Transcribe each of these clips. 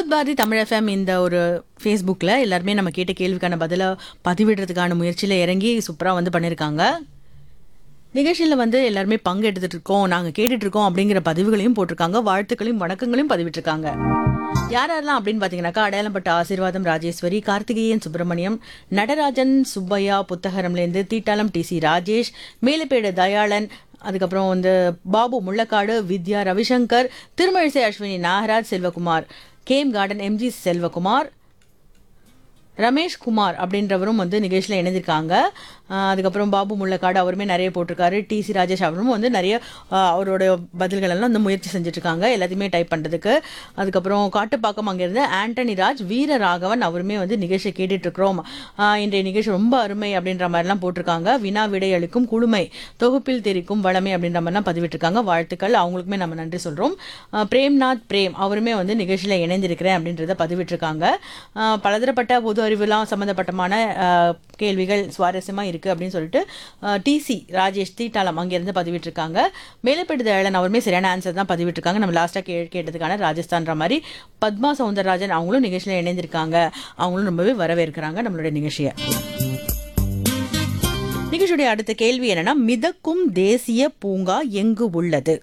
விவத் பாரதி தமிழ் எஃப்எம் இந்த ஒரு ஃபேஸ்புக்கில் எல்லாருமே நம்ம கேட்ட கேள்விக்கான பதிலை பதிவிடுறதுக்கான முயற்சியில் இறங்கி சூப்பராக வந்து பண்ணியிருக்காங்க நிகழ்ச்சியில் வந்து எல்லாருமே பங்கு எடுத்துட்டு இருக்கோம் நாங்கள் கேட்டுட்டு இருக்கோம் அப்படிங்கிற பதிவுகளையும் போட்டிருக்காங்க வாழ்த்துக்களையும் வணக்கங்களையும் பதிவிட்டிருக்காங்க யார் யாரெல்லாம் அப்படின்னு பார்த்தீங்கன்னாக்கா அடையாளப்பட்ட ஆசீர்வாதம் ராஜேஸ்வரி கார்த்திகேயன் சுப்பிரமணியம் நடராஜன் சுப்பையா புத்தகரம்லேருந்து தீட்டாளம் டி சி ராஜேஷ் மேலப்பேடு தயாளன் அதுக்கப்புறம் வந்து Babu Mullakadu Vidya Ravishankar Thirumazhisai Ashwini Nagaraj Selvakumar game garden MG Selvakumar Ramesh Kumar அப்படின்றவரும் வந்து நிகழ்ச்சியில் இணைந்திருக்காங்க ஆஹ் அதுக்கப்புறம் பாபு முள்ளக்காடு அவருமே நிறைய போட்டிருக்காரு டி சி ராஜேஷ் அவரும் வந்து நிறைய ஆஹ் அவரோட பதில்கள் எல்லாம் வந்து முயற்சி செஞ்சுட்டு இருக்காங்க எல்லாத்தையுமே டைப் பண்ணுறதுக்கு அதுக்கப்புறம் காட்டுப்பாக்கம் அங்கேருந்து ஆண்டனி ராஜ் வீர ராகவன் அவருமே வந்து நிகழ்ச்சியை கேட்டுட்டு இருக்கிறோம் ஆஹ் இன்றைய நிகழ்ச்சி ரொம்ப அருமை அப்படின்ற மாதிரிலாம் போட்டிருக்காங்க வினா விடை அளிக்கும் குழுமை தொகுப்பில் தெரிக்கும் வளமை அப்படின்ற மாதிரிலாம் பதிவிட்டிருக்காங்க வாழ்த்துக்கள் அவங்களுக்குமே நம்ம நன்றி சொல்கிறோம் பிரேம்நாத் பிரேம் அவருமே வந்து நிகழ்ச்சியில் இணைந்திருக்கிறேன் அப்படின்றத பதிவிட்டிருக்காங்க ஆஹ் பலதரப்பட்ட பொது அறிவுலாம் சம்மந்தப்பட்டமான ஆஹ் கேள்விகள் சுவாரஸ்யமாக இருக்குது அப்படின்னு சொல்லிட்டு டிசி ராஜேஷ் தீட்டாளம் அங்கேருந்து பதிவிட்டிருக்காங்க மேலப்பெடு தயாளன் அவருமே சரியான ஆன்சர் தான் பதிவிட்டிருக்காங்க நம்ம லாஸ்ட்டாக கே கேட்டதுக்கான ராஜஸ்தான்ற மாதிரி பத்மா சவுந்தரராஜன் அவங்களும் நிகழ்ச்சியில் இணைந்திருக்காங்க அவங்களும் ரொம்பவே வரவேற்கிறாங்க நம்மளுடைய நிகழ்ச்சியை நிகழ்ச்சியுடைய அடுத்த கேள்வி என்னன்னா மிதக்கும் தேசிய பூங்கா எங்கு உள்ளது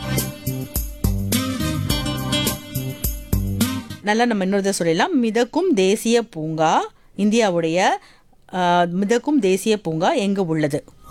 நல்லா நம்ம இன்னொரு தடவை சொல்லிடலாம் மிதக்கும் தேசிய பூங்கா இந்தியாவுடைய ஆஹ், மிதக்கும் தேசிய பூங்கா எங்கு உள்ளது